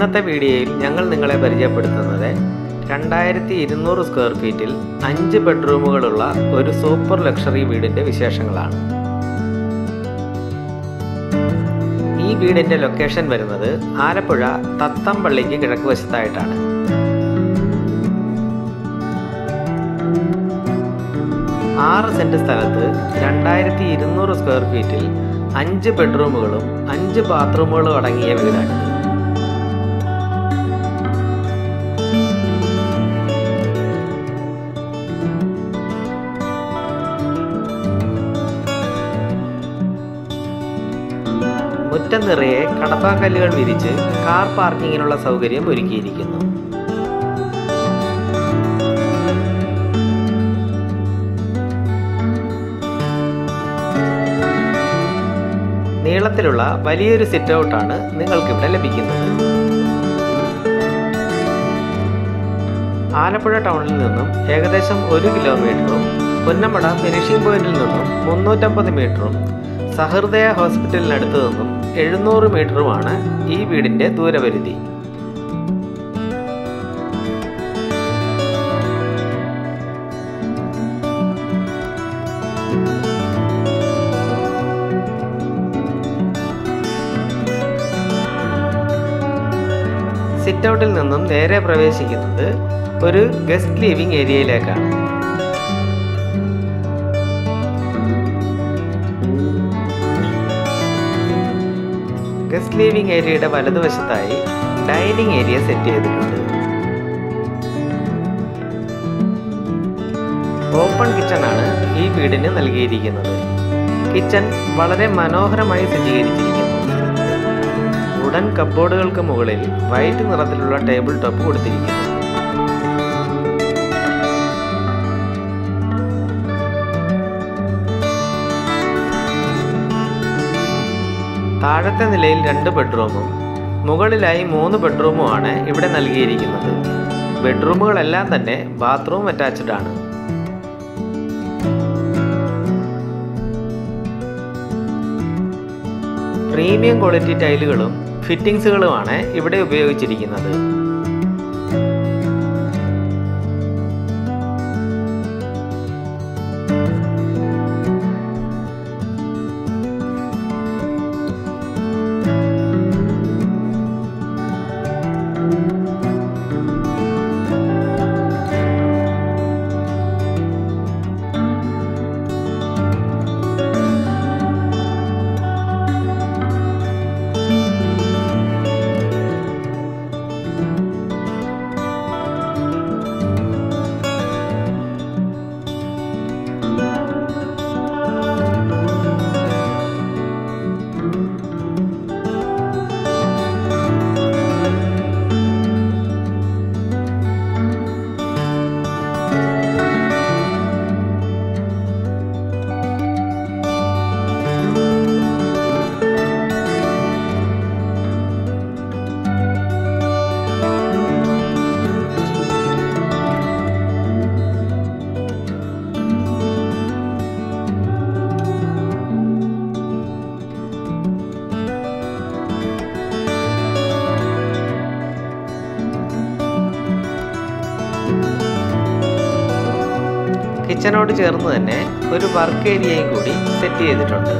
ഇന്നത്തെ വീഡിയോയിൽ ഞങ്ങൾ നിങ്ങളെ പരിചയപ്പെടുത്തുന്നത് രണ്ടായിരത്തി ഇരുന്നൂറ് സ്ക്വയർ ഫീറ്റിൽ അഞ്ച് ബെഡ്റൂമുകളുള്ള ഒരു സൂപ്പർ ലക്ഷറി വീടിൻ്റെ വിശേഷങ്ങളാണ് ഈ വീടിൻ്റെ ലൊക്കേഷൻ വരുന്നത് ആലപ്പുഴ തത്തമ്പള്ളിക്ക് കിഴക്ക് വശത്തായിട്ടാണ് ആറ് സെന്റ് സ്ഥലത്ത് രണ്ടായിരത്തി ഇരുന്നൂറ് സ്ക്വയർ ഫീറ്റിൽ അഞ്ച് ബെഡ്റൂമുകളും അഞ്ച് ബാത്റൂമുകളും അടങ്ങിയ വീടാണ് മുറ്റം നിറയെ കടപ്പാക്കല്ലുകൾ വിരിച്ച് കാർ പാർക്കിങ്ങിനുള്ള സൗകര്യം ഒരുക്കിയിരിക്കുന്നു നീളത്തിലുള്ള വലിയൊരു സിറ്റ് ഔട്ടാണ് നിങ്ങൾക്കിവിടെ ലഭിക്കുന്നത് ആലപ്പുഴ ടൗണിൽ നിന്നും ഏകദേശം ഒരു കിലോമീറ്ററും പുന്നമട ഫിനിഷിംഗ് പോയിന്റിൽ നിന്നും മുന്നൂറ്റമ്പത് മീറ്ററും സഹൃദയ ഹോസ്പിറ്റലിനടുത്ത് നിന്നും എഴുന്നൂറ് മീറ്ററുമാണ് ഈ വീടിൻ്റെ ദൂരപരിധി സിറ്റ് ഔട്ടിൽ നിന്നും നേരെ പ്രവേശിക്കുന്നത് ഒരു ഗസ്റ്റ് ലിവിംഗ് ഏരിയയിലേക്കാണ് ഗസ്റ്റ് ലിവിംഗ് ഏരിയയുടെ വലതുവശത്തായി ഡൈനിങ് ഏരിയ സെറ്റ് ചെയ്തിട്ടുണ്ട് ഓപ്പൺ കിച്ചൺ ആണ് ഈ വീടിന് നൽകിയിരിക്കുന്നത് കിച്ചൺ വളരെ മനോഹരമായി സജ്ജീകരിച്ചിരിക്കുന്നു വുഡൻ കബോർഡുകൾക്ക് മുകളിൽ വൈറ്റ് നിറത്തിലുള്ള ടേബിൾ ടോപ്പ് കൊടുത്തിരിക്കുന്നു താഴത്തെ നിലയിൽ രണ്ട് ബെഡ്റൂമും മുകളിലായി മൂന്ന് ബെഡ്റൂമുമാണ് ഇവിടെ നൽകിയിരിക്കുന്നത് ബെഡ്റൂമുകളെല്ലാം തന്നെ ബാത്റൂം അറ്റാച്ച്ഡ് ആണ് പ്രീമിയം ക്വാളിറ്റി ടൈലുകളും ഫിറ്റിംഗ്സുകളുമാണ് ഇവിടെ ഉപയോഗിച്ചിരിക്കുന്നത് കിച്ചനോട് ചേർന്ന് തന്നെ ഒരു വർക്ക് ഏരിയയും കൂടി സെറ്റ് ചെയ്തിട്ടുണ്ട്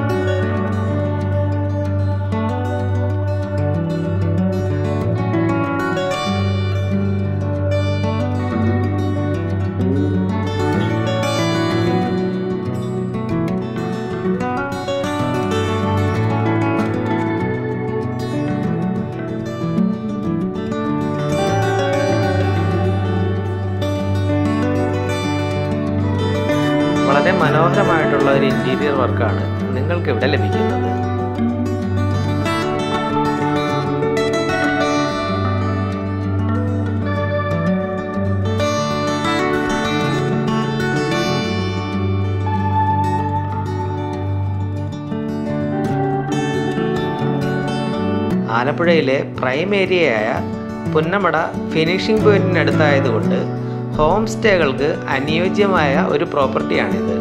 വളരെ മനോഹരമായിട്ടുള്ള ഒരു ഇൻറ്റീരിയർ വർക്കാണ് നിങ്ങൾക്ക് ഇവിടെ ലഭിക്കുന്നത് ആലപ്പുഴയിലെ പ്രൈം ഏരിയയായ പുന്നമട ഫിനിഷിംഗ് പോയിന്റിനടുത്തായതുകൊണ്ട് ഹോം സ്റ്റേകൾക്ക് അനുയോജ്യമായ ഒരു പ്രോപ്പർട്ടിയാണിത്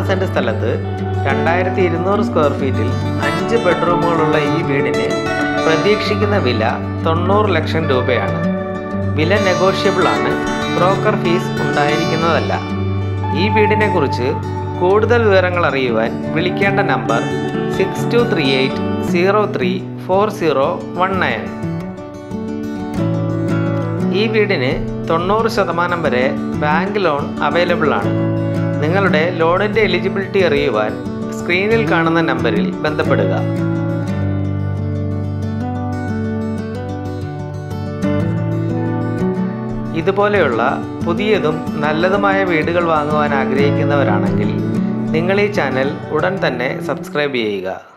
സെൻറ്റ് സ്ഥലത്ത് രണ്ടായിരത്തി ഇരുന്നൂറ് സ്ക്വയർ ഫീറ്റിൽ അഞ്ച് ബെഡ്റൂമുകളുള്ള ഈ വീടിന് പ്രതീക്ഷിക്കുന്ന വില തൊണ്ണൂറ് ലക്ഷം രൂപയാണ് വില നെഗോഷ്യബിൾ ആണ് ബ്രോക്കർ ഫീസ് ഉണ്ടായിരിക്കുന്നതല്ല ഈ വീടിനെ കുറിച്ച് കൂടുതൽ വിവരങ്ങൾ അറിയുവാൻ വിളിക്കേണ്ട number six two three eight zero three four zero one nine ഈ വീടിന് തൊണ്ണൂറ് ശതമാനം വരെ ബാങ്ക് ലോൺ അവൈലബിൾ ആണ് നിങ്ങളുടെ ലോണിൻ്റെ എലിജിബിലിറ്റി അറിയുവാൻ സ്ക്രീനിൽ കാണുന്ന നമ്പറിൽ ബന്ധപ്പെടുക ഇതുപോലെയുള്ള പുതിയതും നല്ലതുമായ വീടുകൾ വാങ്ങുവാൻ ആഗ്രഹിക്കുന്നവരാണെങ്കിൽ നിങ്ങൾ ഈ ചാനൽ ഉടൻ തന്നെ സബ്സ്ക്രൈബ് ചെയ്യുക